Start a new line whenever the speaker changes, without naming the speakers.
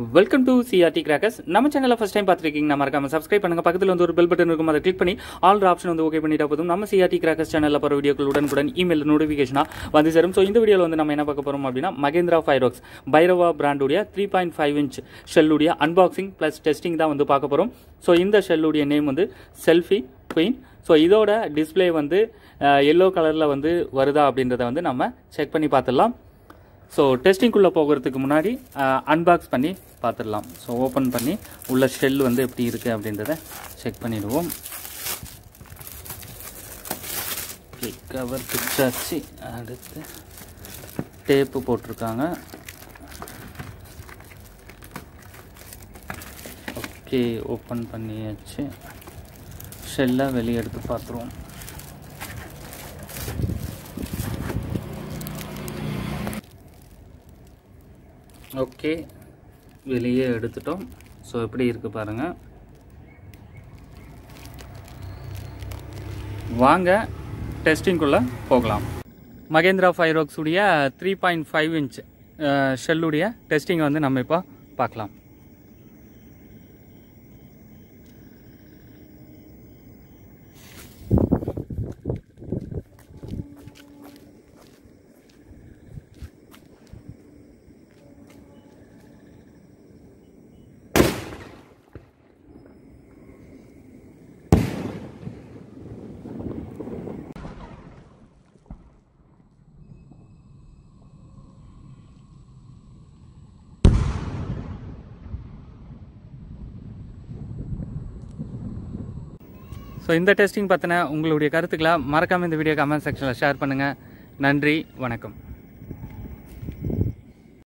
welcome to CRT crackers நம்ம சேனலை first time பார்த்துருக்கீங்க மறக்காம சப்ஸ்கிரைப் பண்ணுங்க பக்கத்தில் வந்து ஒரு பெல் பட்டன் இருக்கும் அதை கிளிக் பண்ணி ஆல் ஆப்ஷன் வந்து ஓகே பண்ணிட்டா போதும் நம்ம சிஆர்டி கிராக்கர்ஸ் சேனலில் போகிற வீடியோக்கள் உடனுக்குடன் இமெயில் நோட்டிஃபிகேஷனாக வந்து சேரும் ஸோ இந்த வீடியோவில் வந்து நம்ம என்ன பார்க்க போகிறோம் அப்படின்னா மகேந்திரா ஃபைரோக்ஸ் பைரவா பிராண்டுடைய த்ரீ பாயிண்ட் ஃபைவ் இன்ச் ஷெல்லுடைய அன்பாக்சிங் ப்ளஸ் டெஸ்டிங் தான் வந்து பார்க்க போகிறோம் ஸோ இந்த ஷெல்லுடைய நேம் வந்து செல்ஃபி குயின் ஸோ இதோட டிஸ்ப்ளே வந்து எல்லோ கலரில் வந்து வருதா அப்படின்றத வந்து நம்ம செக் பண்ணி பார்த்துடலாம் ஸோ டெஸ்டிங்குள்ளே போகிறதுக்கு முன்னாடி அன்பாக்ஸ் பண்ணி பார்த்துடலாம் ஸோ ஓப்பன் பண்ணி உள்ள ஷெல் வந்து எப்படி இருக்குது அப்படின்றத செக் பண்ணிடுவோம் கவர் பிச்சாச்சு அடுத்து டேப்பு போட்டிருக்காங்க ஓகே ஓப்பன் பண்ணியாச்சு ஷெல்லை வெளியே எடுத்து பார்த்துருவோம் ஓகே வெளியே எடுத்துட்டோம் ஸோ எப்படி இருக்குது பாருங்கள் வாங்க டெஸ்டிங்குள்ளே போகலாம் மகேந்திரா ஃபைரோக்ஸ் உடைய த்ரீ பாயிண்ட் ஃபைவ் இன்ச் ஷெல்லுடைய டெஸ்டிங்கை வந்து நம்ம இப்போ பார்க்கலாம் ஸோ இந்த டெஸ்டிங் பற்றின உங்களுடைய கருத்துக்களை மறக்காமல் இந்த வீடியோ கமெண்ட் செக்ஷனில் ஷேர் பண்ணுங்கள் நன்றி வணக்கம்